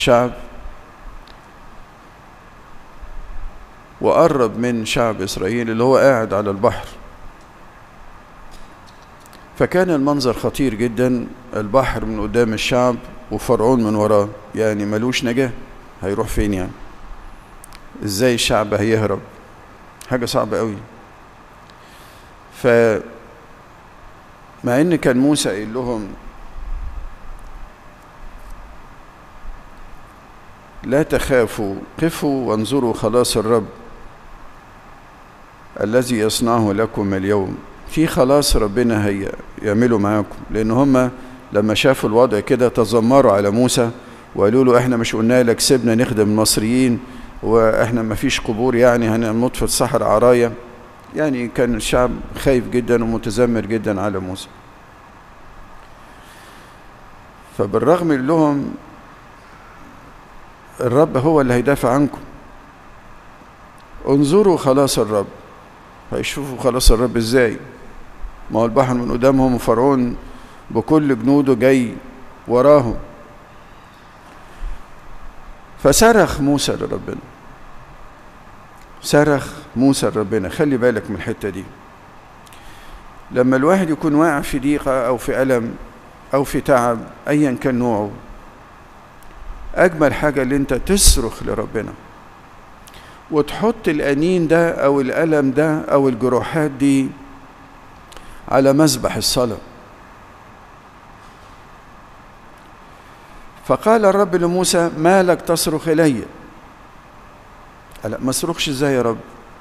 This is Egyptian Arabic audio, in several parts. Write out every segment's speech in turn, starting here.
شعب وقرب من شعب إسرائيل اللي هو قاعد على البحر فكان المنظر خطير جدا البحر من قدام الشعب وفرعون من وراه يعني ملوش نجاة هيروح فين يعني ازاي الشعب هيهرب حاجة صعبة قوي ف مع ان كان موسى قايل لهم لا تخافوا قفوا وانظروا خلاص الرب الذي يصنعه لكم اليوم في خلاص ربنا هي يعمله معاكم لان هم لما شافوا الوضع كده تذمروا على موسى وقالوا له احنا مش قلنا لك سيبنا نخدم المصريين واحنا ما فيش قبور يعني هنموت في الصحراء عرايا يعني كان الشعب خايف جدا ومتذمر جدا على موسى فبالرغم من لهم الرب هو اللي هيدافع عنكم انظروا خلاص الرب هيشوفوا خلاص الرب ازاي ما هو البحر من قدامهم وفرعون بكل جنوده جاي وراهم فصرخ موسى لربنا صرخ موسى لربنا خلي بالك من الحته دي لما الواحد يكون واقع في ضيقه او في الم او في تعب ايا كان نوعه اجمل حاجه اللي انت تصرخ لربنا وتحط الانين ده او الالم ده او الجروحات دي على مذبح الصلاه فقال الرب لموسى ما لك تصرخ الي لا ما اصرخش ازاي يا رب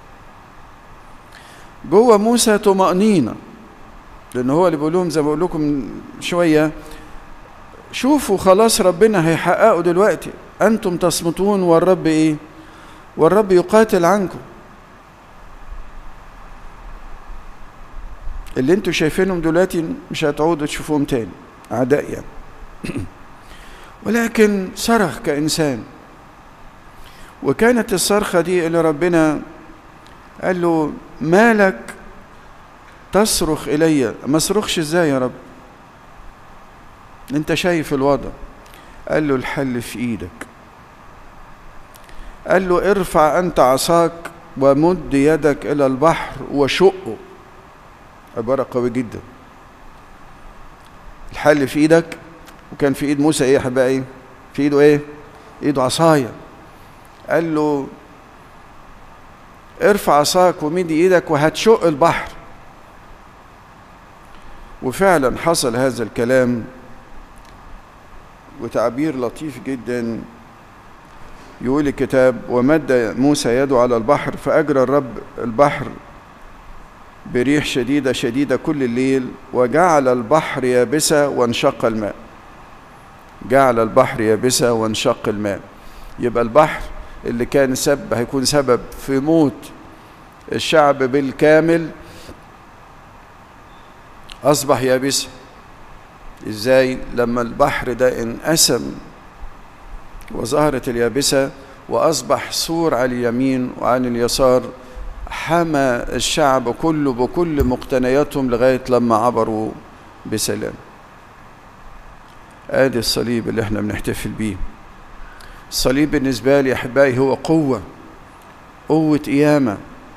جوه موسى طمأنينة لأن هو اللي بيقول لهم زي ما بقول لكم شوية شوفوا خلاص ربنا هيحققوا دلوقتي أنتم تصمتون والرب إيه؟ والرب يقاتل عنكم اللي انتوا شايفينهم دلوقتي مش هتعودوا تشوفوهم تاني أعداء يعني ولكن صرخ كإنسان وكانت الصرخة دي اللي ربنا قال له مالك تصرخ إلي ما اصرخش ازاي يا رب انت شايف الوضع قال له الحل في ايدك قال له ارفع انت عصاك ومد يدك الى البحر وشقه عبارة قوية جدا الحل في ايدك وكان في ايد موسى ايه يا حبايبي في ايده ايه ايده عصايه قال له ارفع عصاك ومد ايدك وهتشق البحر وفعلا حصل هذا الكلام وتعبير لطيف جدا يقول الكتاب ومد موسى يده على البحر فأجرى الرب البحر بريح شديدة شديدة كل الليل وجعل البحر يابسة وانشق الماء جعل البحر يابسة وانشق الماء يبقى البحر اللي كان سبب هيكون سبب في موت الشعب بالكامل أصبح يابسة إزاي لما البحر ده انقسم وظهرت اليابسة وأصبح سور على اليمين وعن اليسار حمى الشعب كله بكل مقتنياتهم لغاية لما عبروا بسلام ادي الصليب اللي احنا بنحتفل بيه الصليب بالنسبة لي أحبائي هو قوة قوة قيامة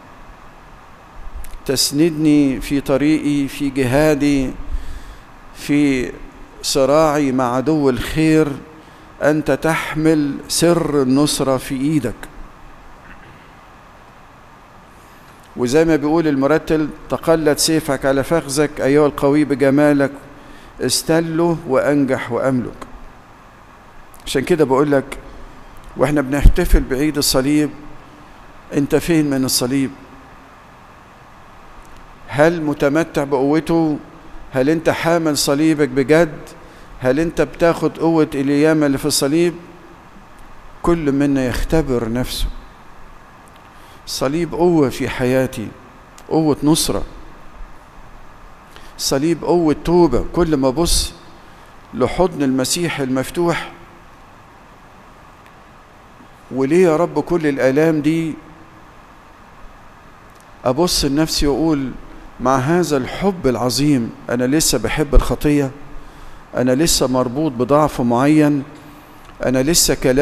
تسندني في طريقي في جهادي في صراعي مع عدو الخير أنت تحمل سر النصرة في إيدك وزي ما بيقول المرتل تقلد سيفك على فخذك أيها القوي بجمالك استله وأنجح وأملك عشان كده بقول لك واحنا بنحتفل بعيد الصليب انت فين من الصليب هل متمتع بقوته هل انت حامل صليبك بجد هل انت بتاخد قوة اليامة اللي في الصليب كل منا يختبر نفسه الصليب قوة في حياتي قوة نصرة الصليب قوة توبة كل ما أبص لحضن المسيح المفتوح وليه يا رب كل الآلام دي أبص لنفسي وأقول مع هذا الحب العظيم أنا لسه بحب الخطية أنا لسه مربوط بضعف معين أنا لسه كلام